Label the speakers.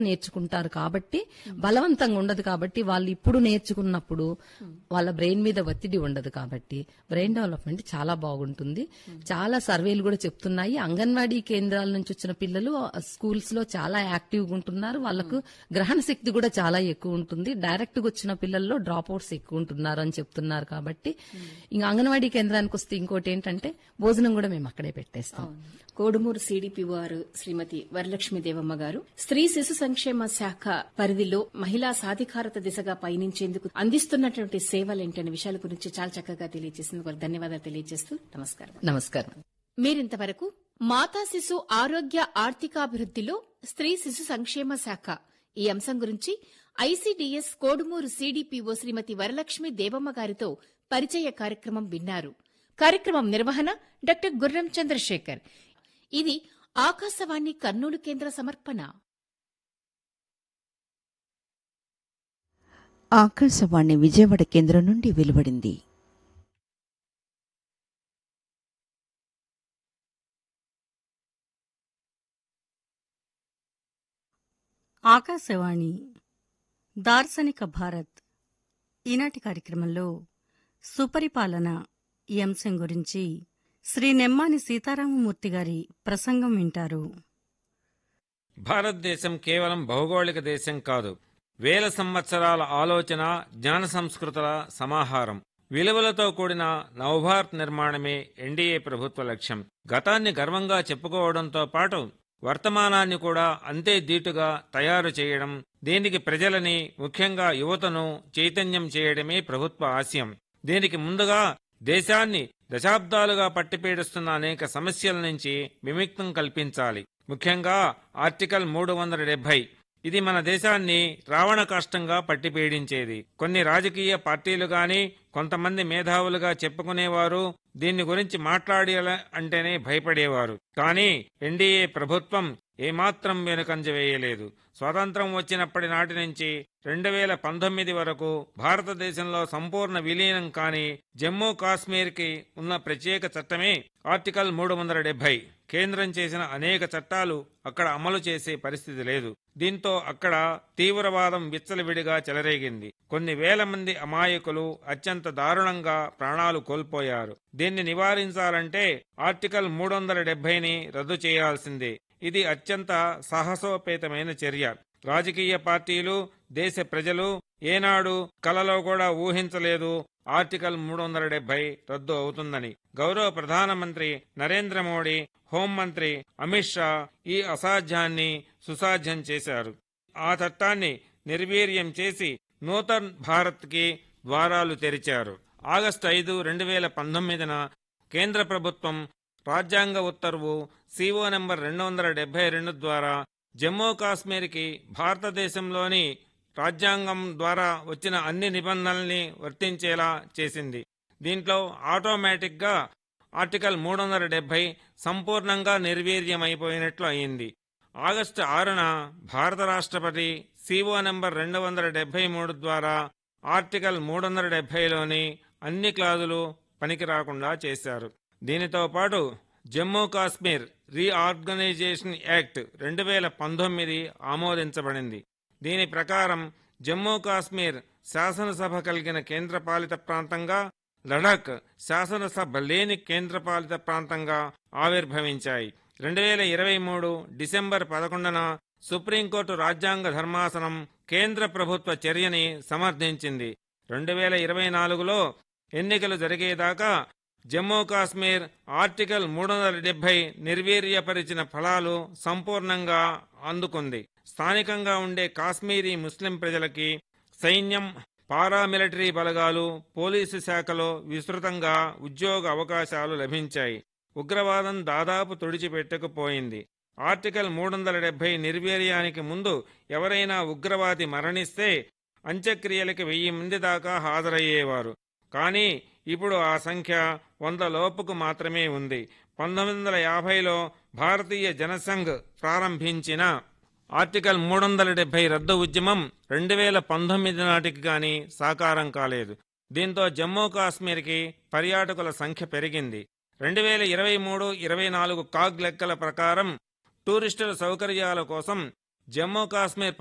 Speaker 1: నేర్చుకుంటారు కాబట్టి బలవంతంగా ఉండదు కాబట్టి వాళ్ళు ఇప్పుడు నేర్చుకున్నప్పుడు వాళ్ళ బ్రెయిన్ మీద ఒత్తిడి ఉండదు కాబట్టి బ్రెయిన్ డెవలప్మెంట్ చాలా బాగుంటుంది చాలా సర్వేలు కూడా చెప్తున్నాయి అంగన్వాడీ కేంద్రాల నుంచి వచ్చిన పిల్లలు స్కూల్స్ లో చాలా యాక్టివ్ గా ఉంటున్నారు వాళ్ళకు గ్రహణ శక్తి కూడా చాలా ఎక్కువ ఉంటుంది డైరెక్ట్ గా వచ్చిన పిల్లల్లో డ్రాప్ అవుట్స్ ఎక్కువ ఉంటున్నారు అని చెప్తున్నారు కాబట్టి ఇంకా అంగన్వాడీ కేంద్రానికి వస్తే ఇంకోటి ఏంటంటే భోజనం కూడా మేము అక్కడే పెట్టేస్తాం
Speaker 2: కోడుమూరు సిడిపి వారు శ్రీమతి వరలక్ష్మి దేవమ్మ గారు స్త్రీ శిశు సంక్షేమ శాఖ పరిధిలో మహిళా సాధికారత దిశగా పయనించేందుకు అందిస్తున్నటువంటి సేవలేంటనే విషయాల గురించి చాలా చక్కగా తెలియజేసింది వారికి ధన్యవాదాలు తెలియజేస్తూ నమస్కారం
Speaker 1: నమస్కారం
Speaker 2: మీరింతవరకు మాతా శిశు ఆరోగ్య ఆర్థికాభివృద్దిలో స్త్రీ శిశు సంక్షేమ శాఖ ఈ అంశం గురించి ఐసీడీఎస్ కోడుమూరు సీడీపీఓ శ్రీమతి వరలక్ష్మి దేవమ్మ గారితో పరిచయ కార్యక్రమం విన్నారు కార్యక్రమం నిర్వహణ డాక్టర్ గుర్రం చంద్రశేఖర్ ఇది ఆకాశవాణి కర్నూలు కేంద్ర సమర్పణ
Speaker 3: ఆకాశవాణి విజయవాడ కేంద్రం నుండి వెలువడింది
Speaker 4: ఆకాశవాణి దార్శనిక భారత్ ఈనాటి కార్యక్రమంలో సుపరిపాలన ఈ అంశం గురించి శ్రీ నెమ్మాని సీతారామమూర్తి గారి ప్రసంగం వింటారు
Speaker 5: భారతదేశం కేవలం భౌగోళిక దేశం కాదు వేల సంవత్సరాల ఆలోచన జ్ఞాన సంస్కృతుల సమాహారం విలువలతో కూడిన నవభారత్ నిర్మాణమే ఎన్డీఏ ప్రభుత్వ లక్ష్యం గతాన్ని గర్వంగా చెప్పుకోవడంతో పాటు వర్తమానాన్ని కూడా అంతే దీటుగా తయారు చేయడం దీనికి ప్రజలని ముఖ్యంగా యువతను చైతన్యం చేయడమే ప్రభుత్వ ఆశయం దీనికి ముందుగా దేశాన్ని దశాబ్దాలుగా పట్టిపీడిస్తున్న అనేక సమస్యల నుంచి విముక్తం కల్పించాలి ముఖ్యంగా ఆర్టికల్ మూడు వందల డెబ్బై ఇది మన దేశాన్ని రావణ కాష్టంగా పట్టిపీడించేది కొన్ని రాజకీయ పార్టీలు గాని కొంతమంది మేధావులుగా చెప్పుకునేవారు దీన్ని గురించి మాట్లాడే అంటేనే భయపడేవారు కానీ ఎన్డీఏ ప్రభుత్వం ఏమాత్రం వెనుకంజ వేయలేదు స్వాతంత్రం వచ్చినప్పటి నాటి నుంచి రెండు వేల పంతొమ్మిది వరకు భారతదేశంలో సంపూర్ణ విలీనం కాని జమ్మూ కాశ్మీర్కి ఉన్న ప్రత్యేక చట్టమే ఆర్టికల్ మూడు వందల డెబ్బై కేంద్రం చేసిన అనేక చట్టాలు అక్కడ అమలు చేసే పరిస్థితి లేదు దీంతో అక్కడ తీవ్రవాదం విచ్చలవిడిగా చెలరేగింది కొన్ని వేల మంది అమాయకులు అత్యంత దారుణంగా ప్రాణాలు కోల్పోయారు దీన్ని నివారించాలంటే ఆర్టికల్ మూడు వందల డెబ్బైని రద్దు చేయాల్సిందే ఇది అత్యంత సాహసోపేతమైన చర్య రాజకీయ పార్టీలు దేశ ప్రజలు ఏనాడు కలలో కూడా ఊహించలేదు ఆర్టికల్ మూడు వందల డెబ్బై రద్దు అవుతుందని గౌరవ ప్రధానమంత్రి నరేంద్ర మోడీ హోంమంత్రి అమిత్ షా ఈ అసాధ్యాన్ని సుసాధ్యం చేశారు ఆ చట్టాన్ని నిర్వీర్యం చేసి నూతన్ భారత్కి ద్వారాలు తెరిచారు ఆగస్టు ఐదు రెండు వేల పంతొమ్మిదిన కేంద్ర ప్రభుత్వం రాజ్యాంగ ఉత్తర్వు సిఓ నెంబర్ రెండు వందల డెబ్బై రెండు ద్వారా జమ్మూ కాశ్మీర్కి భారతదేశంలోని రాజ్యాంగం ద్వారా వచ్చిన అన్ని నిబంధనల్ని వర్తించేలా చేసింది దీంట్లో ఆటోమేటిక్గా ఆర్టికల్ మూడు వందల డెబ్బై సంపూర్ణంగా నిర్వీర్యమైపోయినట్లు అయింది ఆగస్టు ఆరున భారత రాష్ట్రపతి సిఓ నెంబర్ రెండు వందల డెబ్బై మూడు ద్వారా ఆర్టికల్ మూడు వందల డెబ్బైలోని అన్ని క్లాజులు పనికి రాకుండా చేశారు దీనితో పాటు జమ్మూ కాశ్మీర్ రీఆర్గనైజేషన్ యాక్ట్ రెండు వేల పంతొమ్మిది ఆమోదించబడింది దీని ప్రకారం జమ్మూ కాశ్మీర్ శాసనసభ కలిగిన కేంద్రపాలిత ప్రాంతంగా లడాక్ శాసనసభ లేని కేంద్రపాలిత ప్రాంతంగా ఆవిర్భవించాయి రెండు వేల ఇరవై మూడు డిసెంబర్ పదకొండున సుప్రీంకోర్టు రాజ్యాంగ ధర్మాసనం కేంద్ర ప్రభుత్వ చర్యని సమర్థించింది రెండు వేల ఇరవై నాలుగులో ఎన్నికలు జరిగేదాకా జమ్మూ కాశ్మీర్ ఆర్టికల్ మూడు వందల డెబ్బై నిర్వీర్యపరిచిన ఫలాలు సంపూర్ణంగా అందుకుంది స్థానికంగా ఉండే కాశ్మీరీ ముస్లిం ప్రజలకి సైన్యం పారామిలిటరీ బలగాలు పోలీసు శాఖలో విస్తృతంగా ఉద్యోగ అవకాశాలు లభించాయి ఉగ్రవాదం దాదాపు తుడిచిపెట్టకపోయింది ఆర్టికల్ మూడు వందల డెబ్బై నిర్వీర్యానికి ముందు ఎవరైనా ఉగ్రవాది మరణిస్తే అంత్యక్రియలకి వెయ్యి మంది దాకా హాజరయ్యేవారు కానీ ఇప్పుడు ఆ సంఖ్య వంద లోపుకు మాత్రమే ఉంది పంతొమ్మిది వందల యాభైలో భారతీయ జనసంఘ్ ప్రారంభించిన ఆర్టికల్ మూడు వందల డెబ్బై రద్దు ఉద్యమం రెండు వేల పంతొమ్మిది నాటికి గాని సాకారం కాలేదు దీంతో జమ్మూ కాశ్మీర్కి పర్యాటకుల సంఖ్య పెరిగింది రెండు వేల ఇరవై మూడు ఇరవై నాలుగు కాగ్ లెక్కల ప్రకారం టూరిస్టుల సౌకర్యాల కోసం జమ్మూ కాశ్మీర్